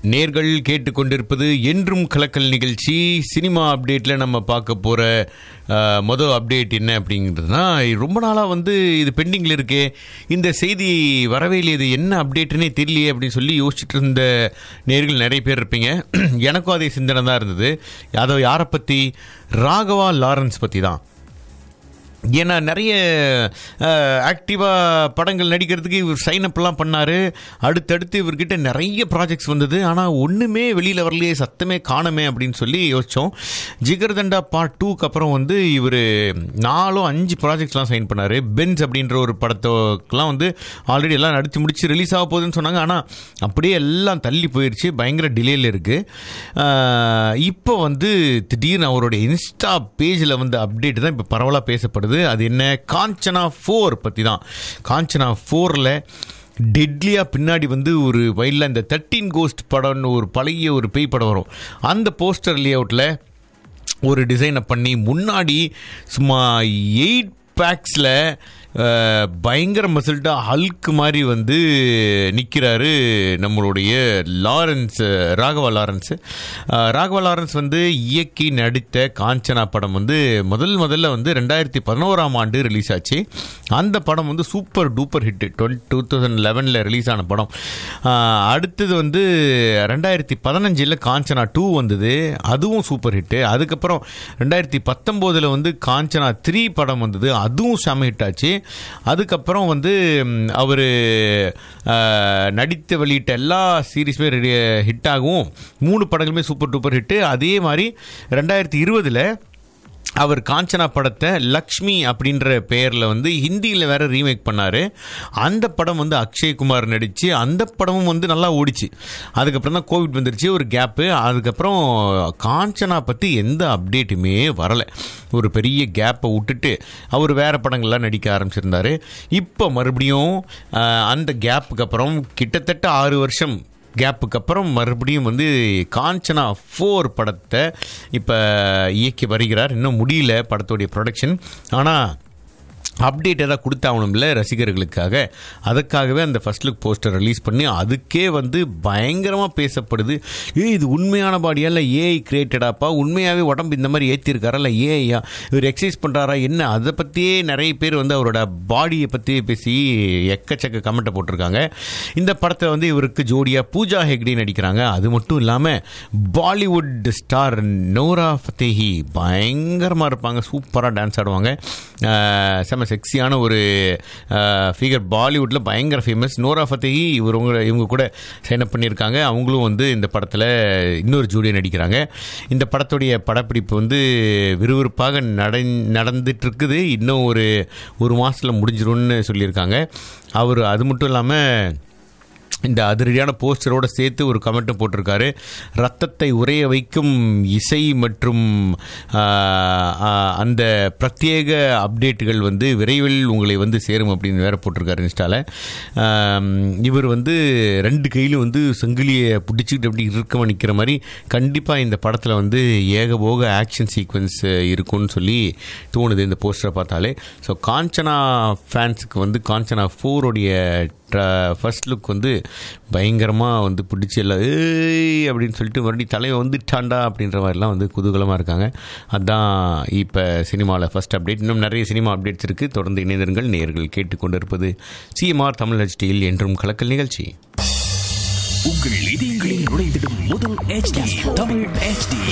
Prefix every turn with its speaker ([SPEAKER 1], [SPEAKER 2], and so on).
[SPEAKER 1] நேர்கள் கேட்டுக்கொண்டிருப்பது என்றும் கலக்கல் நிகழ்ச்சி சினிமா அப்டேட்ல நம்ம பார்க்க போற அஹ், மொதல் அப்டேட் என்ன அப்படிங்கிறதுனா ரொம்ப நாளாக வந்து இது பெண்டிங்கில் இருக்கே இந்த செய்தி வரவே இல்லை இது என்ன அப்டேட்டுன்னே தெரியலையே அப்படின்னு சொல்லி யோசிச்சுட்டு இருந்த நேர்கள் நிறைய பேர் இருப்பீங்க எனக்கும் அதே சிந்தனை தான் இருந்தது அதை யாரை பற்றி ராகவா லாரன்ஸ் பற்றி தான் ஏன்னா நிறைய ஆக்டிவாக படங்கள் நடிக்கிறதுக்கு இவர் சைன் அப்லாம் பண்ணார் அடுத்தடுத்து இவர்கிட்ட நிறைய ப்ராஜெக்ட்ஸ் வந்தது ஆனால் ஒன்றுமே வெளியில் வரலையே சத்தமே காணமே அப்படின்னு சொல்லி யோசித்தோம் ஜிகர்தண்டா பார்ட் டூக்கு அப்புறம் வந்து இவர் நாலும் அஞ்சு ப்ராஜெக்ட்ஸ்லாம் சைன் பண்ணார் பென்ஸ் அப்படின்ற ஒரு படத்துக்கெலாம் வந்து ஆல்ரெடி எல்லாம் நடித்து முடிச்சு ரிலீஸ் ஆக போகுதுன்னு சொன்னாங்க ஆனால் அப்படியே எல்லாம் தள்ளி போயிடுச்சு பயங்கர டிலேயில் இருக்குது இப்போ வந்து திடீர்னு அவருடைய இன்ஸ்டா பேஜில் வந்து அப்டேட் தான் இப்போ பரவலாக பேசப்படுது அது என்ன காஞ்சனா ஃபோர் பற்றி தான் காஞ்சனா ஃபோரில் டெட்லியாக பின்னாடி வந்து ஒரு வயலில் இந்த தேர்ட்டீன் கோஸ்ட் படம்னு ஒரு பழைய ஒரு பேய் படம் வரும் அந்த போஸ்டர் லேஅவுட்டில் ஒரு டிசைனை பண்ணி முன்னாடி சும்மா எயிட் பேக்ஸில் பயங்கர மசில்ட்டா ஹல்க் மாதிரி வந்து நிற்கிறாரு நம்மளுடைய லாரன்ஸ் ராகவா லாரன்ஸ் அஹ், ராகவா லாரன்ஸ் வந்து இயக்கி நடித்த காஞ்சனா படம் வந்து முதல் முதல்ல வந்து ரெண்டாயிரத்தி பதினோராம் ஆண்டு ரிலீஸ் ஆச்சு அந்த படம் வந்து super duper hit twenty two thousand லெவனில் ரிலீஸ் ஆன படம் அஹ், அடுத்தது வந்து ரெண்டாயிரத்தி பதினஞ்சில் காஞ்சனா டூ வந்தது அதுவும் சூப்பர் ஹிட்டு அதுக்கப்புறம் ரெண்டாயிரத்தி பத்தொம்போதில் வந்து காஞ்சனா த்ரீ படம் வந்தது அதுவும் செம ஹிட் ஆச்சு அதுக்கப்புறம் வந்து அவர் நடித்து வெளியிட்ட எல்லா சீரீஸுமே ஹிட் ஆகும் மூணு படங்களுமே சூப்பர் டூப்பர் ஹிட்டு அதே மாதிரி ரெண்டாயிரத்தி இருபதில் அவர் காஞ்சனா படத்தை லக்ஷ்மி அப்படின்ற பெயரில் வந்து ஹிந்தியில் வேற ரீமேக் பண்ணார் அந்த படம் வந்து அக்ஷய்குமார் நடித்து அந்த படமும் வந்து நல்லா ஓடிச்சு அதுக்கப்புறம் தான் கோவிட் வந்துருச்சு ஒரு கேப்பு அதுக்கப்புறம் காஞ்சனா பற்றி எந்த அப்டேட்டுமே வரலை ஒரு பெரிய கேப்பை விட்டுட்டு அவர் வேற படங்கள்லாம் நடிக்க ஆரம்பிச்சிருந்தாரு இப்போ மறுபடியும் ஆஹ், அந்த கேப்புக்கு அப்புறம் கிட்டத்தட்ட ஆறு வருஷம் கேப்புக்கு அப்புறம் மறுபடியும் வந்து காஞ்சனா ஃபோர் படத்தை இப்போ இயக்கி வருகிறார் இன்னும் முடியல படத்துடைய ப்ரொடக்ஷன் ஆனால் அப்டேட் ஏதாவது கொடுத்தாகணும்ல ரசிகர்களுக்காக அதுக்காகவே அந்த ஃபர்ஸ்ட் லுக் போஸ்டர் ரிலீஸ் பண்ணி அதுக்கே வந்து பயங்கரமாக பேசப்படுது ஏ இது உண்மையான பாடியா இல்லை ஏஐ கிரியேட்டடாப்பா உண்மையாகவே உடம்பு இந்த மாதிரி ஏற்றிருக்காரா இல்லை ஏஐயா இவர் எக்ஸசைஸ் பண்ணுறாரா என்ன அதை பற்றியே நிறைய பேர் வந்து அவரோட பாடியை பற்றி பேசி எக்கச்சக்க கமெண்ட்டை போட்டிருக்காங்க இந்த படத்தை வந்து இவருக்கு ஜோடியாக பூஜா ஹெக்டே நடிக்கிறாங்க அது மட்டும் இல்லாமல் பாலிவுட் ஸ்டார் நோரா ஃபத்தேஹி பயங்கரமாக இருப்பாங்க சூப்பராக டான்ஸ் ஆடுவாங்க அஹ், செம செக்ஸியான ஒரு ஃபிகர் பாலிவுட்டில் பயங்கர ஃபேமஸ் நோரா ஃபத்தேஹி இவர் உங்க இவங்க கூட சைன் அப் பண்ணியிருக்காங்க அவங்களும் வந்து இந்த படத்தில் இன்னொரு ஜோடியாக நடிக்கிறாங்க இந்த படத்துடைய படப்பிடிப்பு வந்து விறுவிறுப்பாக நட நடந்துட்டு இருக்குது இன்னும் ஒரு ஒரு மாதத்தில் முடிஞ்சிரும்னு சொல்லியிருக்காங்க அவர் அது மட்டும் இல்லாமல் இந்த அதிரடியான போஸ்டரோட சேர்த்து ஒரு கமெண்ட்டும் போட்டிருக்காரு ரத்தத்தை உறைய வைக்கும் இசை மற்றும் ஆஹ், ஆஹ், அந்த பிரத்யேக அப்டேட்டுகள் வந்து விரைவில் உங்களை வந்து சேரும் அப்படின்னு வேற போட்டிருக்காரு இன்ஸ்டாவில் இவர் வந்து ரெண்டு கையிலும் வந்து செங்கிலியை பிடிச்சிக்கிட்டு அப்படி இருக்கமா நிற்கிற மாதிரி கண்டிப்பாக இந்த படத்தில் வந்து ஏகபோக ஆக்ஷன் சீக்வன்ஸ் இருக்கும்னு சொல்லி தோணுது இந்த போஸ்டரை பார்த்தாலே ஸோ காஞ்சனா ஃபேன்ஸுக்கு வந்து காஞ்சனா ஃபோருடைய ஃபர்ஸ்ட் லுக் வந்து பயங்கரமாக வந்து பிடிச்சி எல்லாம் ஏய் அப்படின்னு சொல்லிட்டு மறுபடியும் தலைவன் வந்துட்டாண்டா அப்படின்ற மாதிரிலாம் வந்து குதூகலமாக இருக்காங்க அதான் இப்போ சினிமாவில் ஃபர்ஸ்ட் அப்டேட் இன்னும் நிறைய சினிமா அப்டேட்ஸ் இருக்குது தொடர்ந்து இணைந்திருங்கள் நேர்கள் கேட்டுக்கொண்டிருப்பது சிஎம்ஆர் தமிழ் ஹெச்டியில் என்றும் கலக்கல் நிகழ்ச்சி
[SPEAKER 2] உங்கள் இதயங்களில் நுழைந்திடும் முதல் HD தமிழ் HD